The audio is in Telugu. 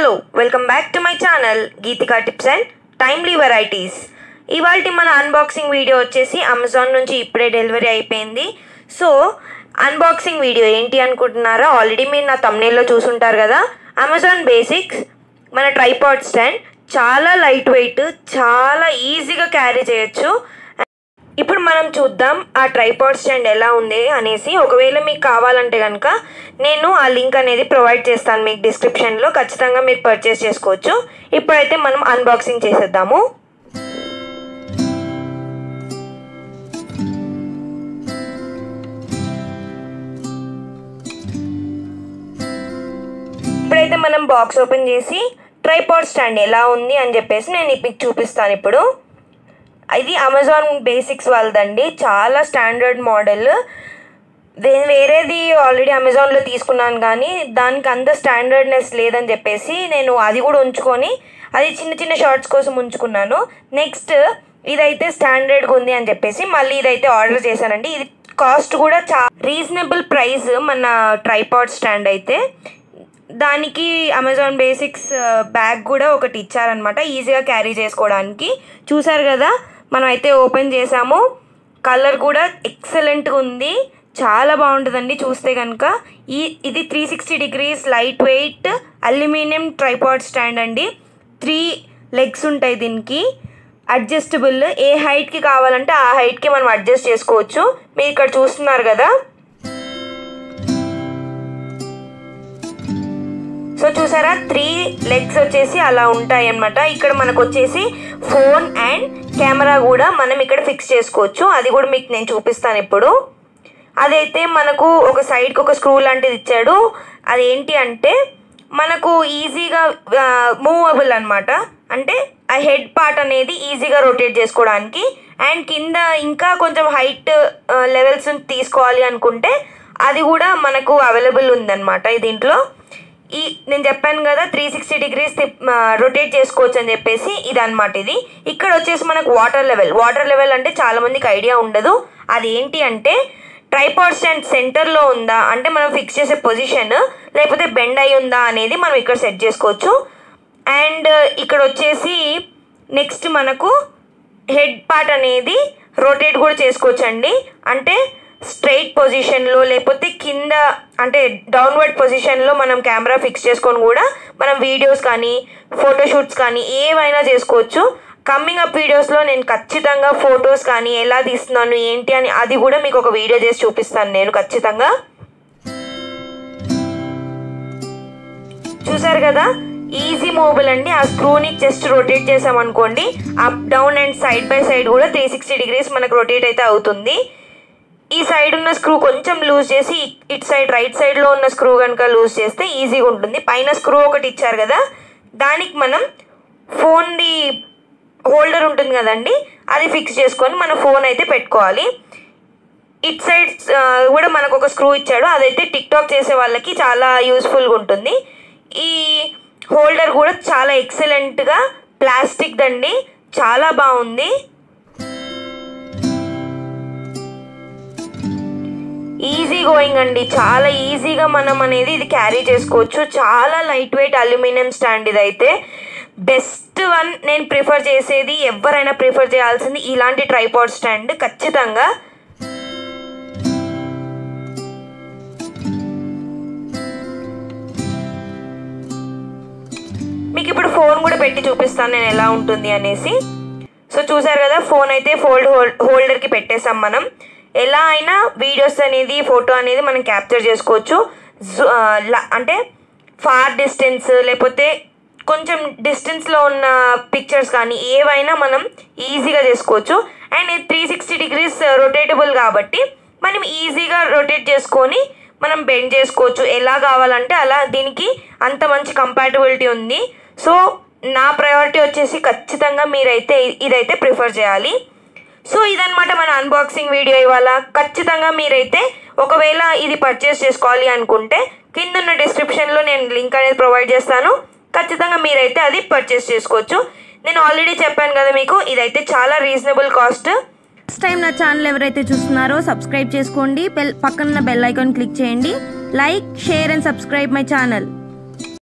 hello welcome back to my channel Geethika tips and timely varieties ఇవాళ మన అన్బాక్సింగ్ వీడియో వచ్చేసి అమెజాన్ నుంచి ఇప్పుడే డెలివరీ అయిపోయింది సో అన్బాక్సింగ్ వీడియో ఏంటి అనుకుంటున్నారా ఆల్రెడీ మీరు నా తమ్నేల్లో చూసుంటారు కదా అమెజాన్ బేసిక్స్ మన ట్రైపాడ్ స్టాండ్ చాలా లైట్ వెయిట్ చాలా ఈజీగా క్యారీ చేయొచ్చు ఇప్పుడు మనం చూద్దాం ఆ ట్రైపాడ్ స్టాండ్ ఎలా ఉంది అనేసి ఒకవేళ మీకు కావాలంటే కనుక నేను ఆ లింక్ అనేది ప్రొవైడ్ చేస్తాను మీకు డిస్క్రిప్షన్లో ఖచ్చితంగా మీరు పర్చేస్ చేసుకోవచ్చు ఇప్పుడైతే మనం అన్బాక్సింగ్ చేసేద్దాము ఇప్పుడైతే మనం బాక్స్ ఓపెన్ చేసి ట్రైపాడ్ స్టాండ్ ఎలా ఉంది అని చెప్పేసి నేను మీకు చూపిస్తాను ఇప్పుడు ఇది అమెజాన్ బేసిక్స్ వాళ్ళదండి చాలా స్టాండర్డ్ మోడల్ వే- వేరేది ఆల్రెడీ అమెజాన్లో తీసుకున్నాను కానీ దానికి అంత స్టాండర్డ్నెస్ లేదని చెప్పేసి నేను అది కూడా ఉంచుకొని అది చిన్న చిన్న షార్ట్స్ కోసం ఉంచుకున్నాను నెక్స్ట్ ఇదైతే స్టాండర్డ్గా ఉంది అని చెప్పేసి మళ్ళీ ఇదైతే ఆర్డర్ చేశానండి ఇది కాస్ట్ కూడా చా రీజనబుల్ ప్రైస్ మన ట్రైపాడ్ స్టాండ్ అయితే దానికి అమెజాన్ బేసిక్స్ బ్యాగ్ కూడా ఒకటి ఇచ్చారనమాట ఈజీగా క్యారీ చేసుకోవడానికి చూసారు కదా మనం అయితే ఓపెన్ చేసాము కలర్ కూడా ఎక్సలెంట్గా ఉంది చాలా బాగుంటుందండి చూస్తే కనుక ఈ ఇది three sixty degrees light weight aluminium tripod stand అండి త్రీ లెగ్స్ ఉంటాయి దీనికి అడ్జస్టబుల్ ఏ హైట్కి కావాలంటే ఆ హైట్కి మనం అడ్జస్ట్ చేసుకోవచ్చు మీరు ఇక్కడ చూస్తున్నారు కదా సో చూసారా త్రీ లెగ్స్ వచ్చేసి అలా ఉంటాయి అన్నమాట ఇక్కడ మనకు వచ్చేసి ఫోన్ అండ్ కెమెరా కూడా మనం ఇక్కడ ఫిక్స్ చేసుకోవచ్చు అది కూడా మీకు నేను చూపిస్తాను ఇప్పుడు అదైతే మనకు ఒక సైడ్కి ఒక స్క్రూ లాంటిది ఇచ్చాడు అదేంటి అంటే మనకు ఈజీగా మూవబుల్ అనమాట అంటే ఆ హెడ్ పార్ట్ అనేది ఈజీగా రొటేట్ చేసుకోవడానికి అండ్ కింద ఇంకా కొంచెం హైట్ లెవెల్స్ తీసుకోవాలి అనుకుంటే అది కూడా మనకు అవైలబుల్ ఉందన్నమాట దీంట్లో ఈ నేను చెప్పాను కదా త్రీ సిక్స్టీ డిగ్రీస్ రొటేట్ చేసుకోవచ్చు అని చెప్పేసి ఇది అనమాట ఇది ఇక్కడ వచ్చేసి మనకు వాటర్ లెవెల్ వాటర్ లెవెల్ అంటే చాలా మందికి ఐడియా ఉండదు అది ఏంటి అంటే ట్రైపాడ్ స్టాండ్ సెంటర్లో ఉందా అంటే మనం ఫిక్స్ చేసే పొజిషన్ లేకపోతే బెండ్ అయి ఉందా అనేది మనం ఇక్కడ సెట్ చేసుకోవచ్చు అండ్ ఇక్కడ వచ్చేసి నెక్స్ట్ మనకు హెడ్ పార్ట్ అనేది రొటేట్ కూడా చేసుకోవచ్చు అండి అంటే స్ట్రైట్ పొజిషన్లో లేకపోతే కింద అంటే డౌన్వర్డ్ పొజిషన్లో మనం కెమెరా ఫిక్స్ చేసుకొని కూడా మనం వీడియోస్ కానీ ఫోటోషూట్స్ కానీ ఏవైనా చేసుకోవచ్చు కమ్మింగ్ అప్ వీడియోస్లో నేను ఖచ్చితంగా ఫొటోస్ కానీ ఎలా తీస్తున్నాను ఏంటి అని అది కూడా మీకు ఒక వీడియో చేసి చూపిస్తాను నేను ఖచ్చితంగా చూసారు కదా ఈజీ మూవబుల్ అండి ఆ స్క్రూని జస్ట్ రొటేట్ చేసామనుకోండి up down and side by side కూడా త్రీ సిక్స్టీ డిగ్రీస్ మనకు రొటేట్ అయితే అవుతుంది ఈ సైడ్ ఉన్న స్క్రూ కొంచెం లూజ్ చేసి ఇటు సైడ్ రైట్ సైడ్లో ఉన్న స్క్రూ కనుక లూజ్ చేస్తే ఈజీగా ఉంటుంది పైన స్క్రూ ఒకటి ఇచ్చారు కదా దానికి మనం ఫోన్ది హోల్డర్ ఉంటుంది కదండి అది ఫిక్స్ చేసుకొని మన ఫోన్ అయితే పెట్టుకోవాలి ఇట్ సైడ్ కూడా మనకు ఒక స్క్రూ ఇచ్చాడు అదైతే టిక్ టాక్ చేసే వాళ్ళకి చాలా యూస్ఫుల్గా ఉంటుంది ఈ హోల్డర్ కూడా చాలా ఎక్సలెంట్గా ప్లాస్టిక్ దండి చాలా బాగుంది ఈజీ గోయింగ్ అండి చాలా ఈజీగా మనం అనేది ఇది క్యారీ చేసుకోవచ్చు చాలా లైట్ వెయిట్ అల్యూమినియం స్టాండ్ ఇది అయితే బెస్ట్ వన్ నేను ప్రిఫర్ చేసేది ఎవరైనా ప్రిఫర్ చేయాల్సింది ఇలాంటి ట్రైపాడ్ స్టాండ్ ఖచ్చితంగా మీకు ఇప్పుడు ఫోన్ కూడా పెట్టి చూపిస్తాను నేను ఎలా ఉంటుంది అనేసి సో చూసారు కదా ఫోన్ అయితే ఫోల్డ్ హోల్డర్కి పెట్టేసాం మనం ఎలా అయినా వీడియోస్ అనేది ఫోటో అనేది మనం క్యాప్చర్ చేసుకోవచ్చు జు- ఆ, ల- అంటే ఫార్ డిస్టెన్స్ లేకపోతే కొంచెం డిస్టెన్స్లో ఉన్న పిక్చర్స్ కానీ ఏవైనా మనం ఈజీగా చేసుకోవచ్చు అండ్ ఇది త్రీ సిక్స్టీ డిగ్రీస్ రొటేటబుల్ కాబట్టి మనం ఈజీగా రొటేట్ చేసుకొని మనం బెండ్ చేసుకోవచ్చు ఎలా కావాలంటే అలా దీనికి అంత మంచి కంపాటబిలిటీ ఉంది సో నా ప్రయారిటీ వచ్చేసి ఖచ్చితంగా మీరైతే ఇదైతే ప్రిఫర్ చేయాలి సో ఇదనమాట మన అన్బాక్సింగ్ వీడియో ఇవాళ ఖచ్చితంగా మీరైతే ఒకవేళ ఇది పర్చేస్ చేసుకోవాలి అనుకుంటే కింద ఉన్న డిస్క్రిప్షన్లో నేను లింక్ అనేది ప్రొవైడ్ చేస్తాను ఖచ్చితంగా మీరైతే అది పర్చేస్ చేసుకోవచ్చు నేను ఆల్రెడీ చెప్పాను కదా మీకు ఇదైతే చాలా రీజనబుల్ కాస్ట్ ఫస్ట్ టైం నా ఛానల్ ఎవరైతే చూస్తున్నారో సబ్స్క్రైబ్ చేసుకోండి బెల్ పక్కన బెల్ ఐకాన్ క్లిక్ చేయండి like share and subscribe my channel